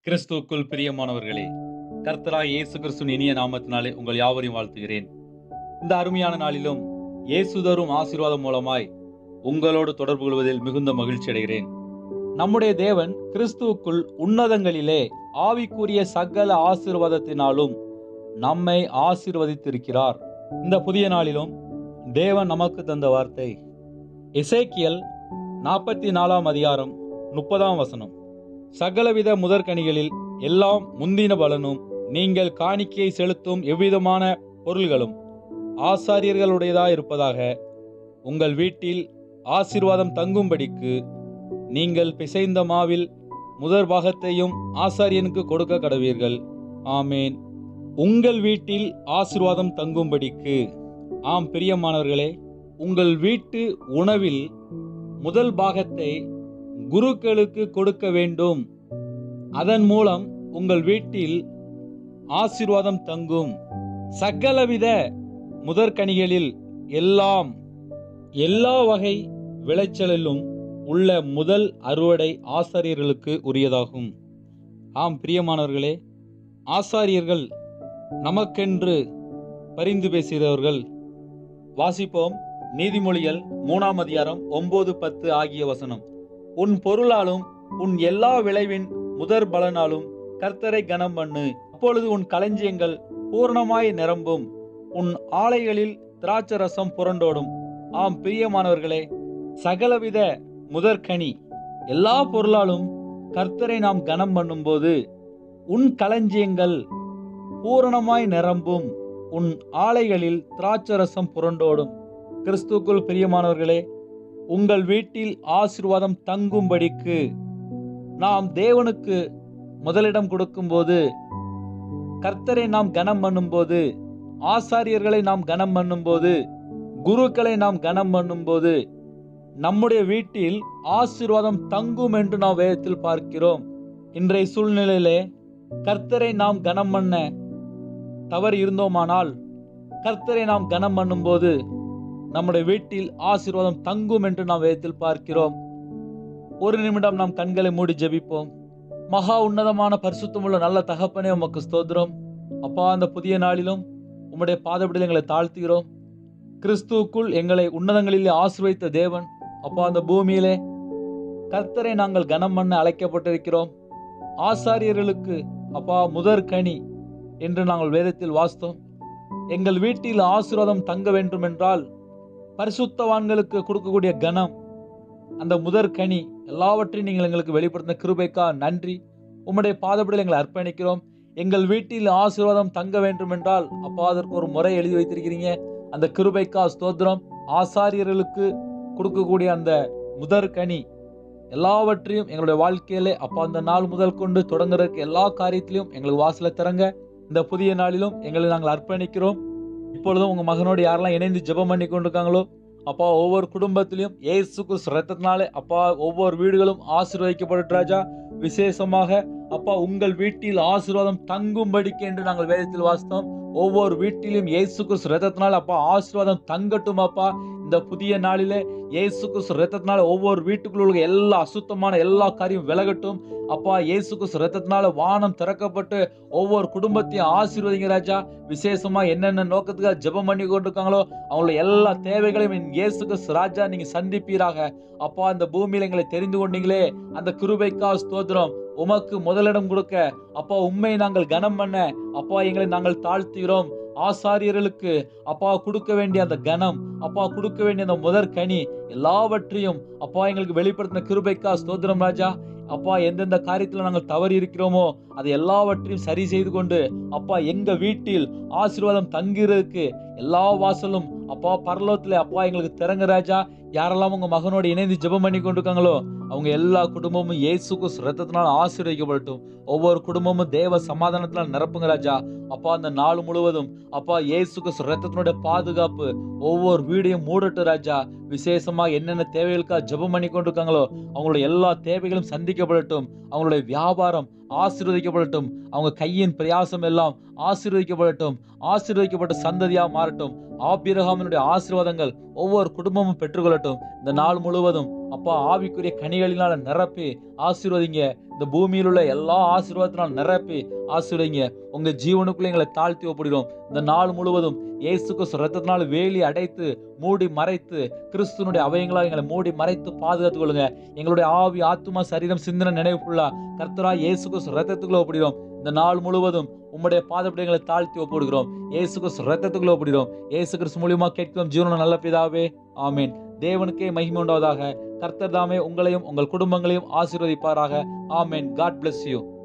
கிறிஸ்துவுக்குள் பிரியமானவர்களே கர்த்தராய் இயேசு கிறிஸ்துவின் இனிய நாமத்தினாலே உங்கள் யாவரையும் வாழ்த்துகிறேன் இந்த அருமையான நாளிலும் இயேசு தரும் ஆசீர்வாதம் மூலமாய் உங்களோடு தொடர்பு கொள்வதில் மிகுந்த மகிழ்ச்சி அடைகிறேன் நம்முடைய தேவன் கிறிஸ்துவுக்குள் உன்னதங்களிலே ஆவிக்குரிய சகல ஆசீர்வாதத்தினாலும் நம்மை ஆசீர்வதித்திருக்கிறார் இந்த புதிய நாளிலும் தேவன் நமக்கு தந்த வார்த்தை எசேக்கியல் நாற்பத்தி நாலாம் அதிகாரம் முப்பதாம் வசனம் சகலவித முதற்கனிகளில் எல்லாம் முந்தின பலனும் நீங்கள் காணிக்கையை செலுத்தும் எவ்விதமான பொருள்களும் ஆசாரியர்களுடையதாக இருப்பதாக உங்கள் வீட்டில் ஆசீர்வாதம் தங்கும்படிக்கு நீங்கள் பிசைந்த மாவில் முதற் பாகத்தையும் ஆசாரியனுக்கு கொடுக்க கடவீர்கள் ஆமேன் உங்கள் வீட்டில் ஆசீர்வாதம் தங்கும்படிக்கு ஆம் பிரியமானவர்களே உங்கள் வீட்டு உணவில் முதல் பாகத்தை குருக்களுக்கு கொடுக்க வேண்டும் அதன் மூலம் உங்கள் வீட்டில் ஆசீர்வாதம் தங்கும் சகலவித முதற்கனிகளில் எல்லாம் எல்லா வகை விளைச்சலிலும் உள்ள முதல் அறுவடை ஆசாரியர்களுக்கு உரியதாகும் ஆம் பிரியமானவர்களே ஆசாரியர்கள் நமக்கென்று பரிந்து பேசுகிறவர்கள் வாசிப்போம் நீதிமொழிகள் மூணாம் அதிகாரம் ஒன்பது பத்து ஆகிய வசனம் உன் பொருளாலும் உன் எல்லா விளைவின் முதற் பலனாலும் கர்த்தரை கனம் பண்ணு அப்பொழுது உன் களஞ்சியங்கள் பூர்ணமாய் நிரம்பும் உன் ஆலைகளில் திராட்சரசம் புரண்டோடும் ஆம் பிரியமானவர்களே சகலவித முதற்கனி எல்லா பொருளாலும் கர்த்தரை நாம் கனம் பண்ணும்போது உன் களஞ்சியங்கள் பூரணமாய் நிரம்பும் உன் ஆலைகளில் திராட்சரசம் புரண்டோடும் கிறிஸ்துக்குள் பிரியமானவர்களே உங்கள் வீட்டில் ஆசீர்வாதம் தங்கும்படிக்கு நாம் தேவனுக்கு முதலிடம் கொடுக்கும்போது கர்த்தரை நாம் கனம் பண்ணும்போது ஆசாரியர்களை நாம் கனம் பண்ணும்போது குருக்களை நாம் கனம் பண்ணும்போது நம்முடைய வீட்டில் ஆசீர்வாதம் தங்கும் என்று நாம் வேதத்தில் பார்க்கிறோம் இன்றைய சூழ்நிலையிலே கர்த்தரை நாம் கனம் பண்ண தவறு இருந்தோமானால் கர்த்தரை நாம் கனம் பண்ணும்போது நம்முடைய வீட்டில் ஆசீர்வாதம் தங்கும் என்று நாம் வேதத்தில் பார்க்கிறோம் ஒரு நிமிடம் நாம் கண்களை மூடி ஜெபிப்போம் மகா உன்னதமான பரிசுத்தமுள்ள நல்ல தகப்பனே உமக்கு ஸ்தோத்திரம் அப்பா அந்த புதிய நாளிலும் உம்முடைய பாதப்படியில் எங்களை தாழ்த்துகிறோம் கிறிஸ்துவுக்குள் எங்களை உன்னதங்களிலே ஆசிர்வதித்த தேவன் அப்பா அந்த பூமியிலே கர்த்தரை நாங்கள் கனம் பண்ண அழைக்கப்பட்டிருக்கிறோம் ஆசாரியர்களுக்கு அப்பா முதற் கனி என்று நாங்கள் வேதத்தில் வாசித்தோம் எங்கள் வீட்டில் ஆசீர்வாதம் தங்க வேண்டும் என்றால் பரிசுத்தவான்களுக்கு கொடுக்கக்கூடிய கனம் அந்த முதற் கனி எல்லாவற்றையும் நீங்கள் எங்களுக்கு வெளிப்படுத்தின கிருபைக்கா நன்றி உம்முடைய பாதப்படியில் எங்களை அர்ப்பணிக்கிறோம் எங்கள் வீட்டில் ஆசீர்வாதம் தங்க வேண்டும் என்றால் அப்பா அதற்கு ஒரு முறை எழுதி வைத்திருக்கிறீங்க அந்த கிருபைக்கா ஸ்தோத்திரம் ஆசாரியர்களுக்கு கொடுக்கக்கூடிய அந்த முதற் கனி எல்லாவற்றையும் எங்களுடைய வாழ்க்கையிலே அப்பா அந்த நாள் முதல் கொண்டு தொடங்குறதுக்கு எல்லா காரியத்திலையும் எங்களுக்கு வாசல திறங்க இந்த புதிய நாளிலும் எங்களை நாங்கள் அர்ப்பணிக்கிறோம் இப்பொழுதும் உங்க மகனோடு யாரெல்லாம் இணைந்து ஜெபம் பண்ணி கொண்டிருக்காங்களோ அப்பா ஒவ்வொரு குடும்பத்திலையும் ஏசு கிறிஸ்து ரத்தத்தினாலே அப்பா ஒவ்வொரு வீடுகளும் ஆசீர்வதிக்கப்பட்டு ராஜா விசேஷமாக அப்பா உங்கள் வீட்டில் ஆசீர்வாதம் தங்கும்படிக்கு என்று நாங்கள் வேதத்தில் வாசித்தோம் ஒவ்வொரு வீட்டிலும் இயேசு கிறிஸ்து ரத்தத்தினால் அப்பா ஆசீர்வாதம் தங்கட்டும் அப்பா இந்த புதிய நாளிலே இயேசு கிறிஸ்து ரத்தத்தினால ஒவ்வொரு வீட்டுக்குள்ள உள்ள எல்லா அசுத்தமான எல்லா காரியம் விலகட்டும் அப்பா இயேசு கிறிஸ்து ரத்தத்தினால வானம் திறக்கப்பட்டு ஒவ்வொரு குடும்பத்தையும் ஆசீர்வதிங்க ராஜா விசேஷமா என்னென்ன நோக்கத்துக்காக ஜெபம் பண்ணி கொண்டிருக்காங்களோ அவங்களோட எல்லா தேவைகளையும் என் இயேசு கிறிஸ்து ராஜா நீங்க சந்திப்பீராக அப்பா இந்த பூமியில எங்களை தெரிந்து கொண்டீங்களே அந்த கிருபைக்கா ஸ்தோத்திரம் உமக்கு முதலிடம் கொடுக்க அப்பா உண்மை நாங்கள் கனம் பண்ண அப்பா எங்களை நாங்கள் தாழ்த்துகிறோம் ஆசாரியர்களுக்கு அப்பா கொடுக்க வேண்டிய அந்த கனம் அப்பா கொடுக்க வேண்டிய அந்த முதற் கனி எல்லாவற்றையும் அப்பா எங்களுக்கு வெளிப்படுத்தின கிருபைக்கா ஸ்தோத்திரம் ராஜா அப்பா எந்தெந்த காரியத்தில் நாங்கள் தவறி இருக்கிறோமோ அதை எல்லாவற்றையும் சரி செய்து கொண்டு அப்பா எங்க வீட்டில் ஆசீர்வாதம் தங்குறதுக்கு எல்லா வாசலும் அப்பா பரலோகத்துல அப்பா எங்களுக்கு திறங்க ராஜா யாரெல்லாம் உங்க மகனோடு இணைந்து ஜெபம் பண்ணி கொண்டிருக்காங்களோ அவங்க எல்லா குடும்பமும் இயேசுக்கு ரத்தத்தினால் ஆசீர்வதிக்கப்படட்டும் ஒவ்வொரு குடும்பமும் தேவ சமாதானத்தினால் நிரப்புங்க ராஜா அப்பா அந்த நாள் முழுவதும் அப்பா இயேசுக்கு ரத்தத்தினுடைய பாதுகாப்பு ஒவ்வொரு வீடையும் மூடட்டும் ராஜா விசேஷமா என்னென்ன தேவைகளுக்காக ஜெபம் பண்ணி கொண்டிருக்காங்களோ அவங்களுடைய எல்லா தேவைகளும் சந்திக்கப்படட்டும் அவங்களுடைய வியாபாரம் ஆசீர்வதிக்கப்படட்டும் அவங்க கையின் பிரயாசம் எல்லாம் ஆசீர்வதிக்கப்படட்டும் ஆசீர்வதிக்கப்பட்ட சந்ததியா மாறட்டும் ஆபிரகாமினுடைய ஆசீர்வாதங்கள் ஒவ்வொரு குடும்பமும் பெற்றுக்கொள்ளட்டும் இந்த நாள் முழுவதும் அப்பா ஆவிக்குரிய கனிகளினால நிரப்பி ஆசீர்வதிங்க இந்த பூமியில் உள்ள எல்லா ஆசீர்வாதத்தினால் நிரப்பி ஆசீர்வதிங்க உங்க ஜீவனுக்குள்ள எங்களை தாழ்த்தி ஒப்பிடுகிறோம் இந்த நாள் முழுவதும் இயேசு கிறிஸ்து ரத்தத்தினால் வேலி அடைத்து மூடி மறைத்து கிறிஸ்துனுடைய அவயங்களால் எங்களை மூடி மறைத்து பாதுகாத்துக் கொள்ளுங்க எங்களுடைய ஆவி ஆத்துமா சரீரம் சிந்தனை நினைவு ஃபுல்லா கர்த்தரா இயேசு கிறிஸ்து ரத்தத்துக்குள்ள ஒப்பிடுகிறோம் இந்த நாள் முழுவதும் உம்முடைய பாதப்படிகளை தாழ்த்தி ஒப்பிடுகிறோம் இயேசு கிறிஸ்து ரத்தத்துக்குள்ள ஒப்பிடுகிறோம் இயேசு கிறிஸ்து மூலியமா கேட்கிறோம் ஜீவன நல்ல பிதாவே ஆமீன் தேவனுக்கே மகிமை உண்டாவதாக கர்த்தர் தாமே உங்களையும் உங்கள் குடும்பங்களையும் ஆசீர்வதிப்பாராக ஆமேன் காட் bless யூ